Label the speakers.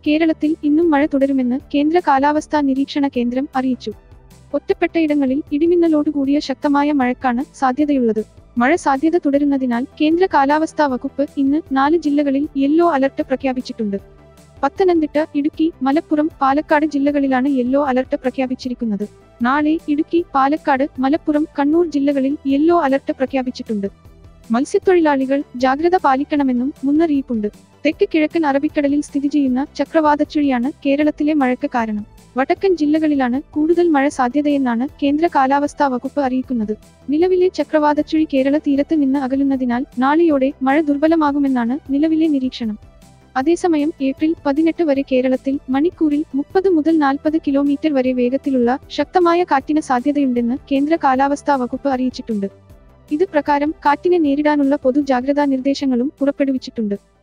Speaker 1: കേരളത്തിൽ ഇന്നും മഴ തുടരുമെന്ന് കേന്ദ്ര കാലാവസ്ഥാ നിരീക്ഷണ കേന്ദ്രം അറിയിച്ചു ഒറ്റപ്പെട്ടയിടങ്ങളിൽ ഇടിമിന്നലോടുകൂടിയ ശക്തമായ മഴക്കാണ് സാധ്യതയുള്ളത് മഴ സാധ്യത തുടരുന്നതിനാൽ കേന്ദ്ര കാലാവസ്ഥാ വകുപ്പ് ഇന്ന് നാല് ജില്ലകളിൽ യെല്ലോ അലർട്ട് പ്രഖ്യാപിച്ചിട്ടുണ്ട് പത്തനംതിട്ട ഇടുക്കി മലപ്പുറം പാലക്കാട് ജില്ലകളിലാണ് യെല്ലോ അലർട്ട് പ്രഖ്യാപിച്ചിരിക്കുന്നത് നാളെ ഇടുക്കി പാലക്കാട് മലപ്പുറം കണ്ണൂർ ജില്ലകളിൽ യെല്ലോ അലർട്ട് പ്രഖ്യാപിച്ചിട്ടുണ്ട് മത്സ്യത്തൊഴിലാളികൾ ജാഗ്രത പാലിക്കണമെന്നും മുന്നറിയിപ്പുണ്ട് തെക്ക് കിഴക്കൻ അറബിക്കടലിൽ സ്ഥിതി ചെയ്യുന്ന ചക്രവാതച്ചുഴിയാണ് കേരളത്തിലെ മഴയ്ക്ക് കാരണം വടക്കൻ ജില്ലകളിലാണ് കൂടുതൽ മഴ സാധ്യതയെന്നാണ് കേന്ദ്ര കാലാവസ്ഥാ വകുപ്പ് അറിയിക്കുന്നത് നിലവിലെ ചക്രവാതച്ചുഴി കേരള തീരത്ത് നിന്ന് അകലുന്നതിനാൽ നാളെയോടെ മഴ ദുർബലമാകുമെന്നാണ് നിലവിലെ നിരീക്ഷണം അതേസമയം ഏപ്രിൽ പതിനെട്ട് വരെ കേരളത്തിൽ മണിക്കൂറിൽ മുപ്പത് മുതൽ നാൽപ്പത് കിലോമീറ്റർ വരെ വേഗത്തിലുള്ള ശക്തമായ കാറ്റിന് സാധ്യതയുണ്ടെന്ന് കേന്ദ്ര കാലാവസ്ഥാ വകുപ്പ് അറിയിച്ചിട്ടുണ്ട് ഇത് പ്രകാരം കാറ്റിനെ നേരിടാനുള്ള പൊതു ജാഗ്രതാ നിർദ്ദേശങ്ങളും പുറപ്പെടുവിച്ചിട്ടുണ്ട്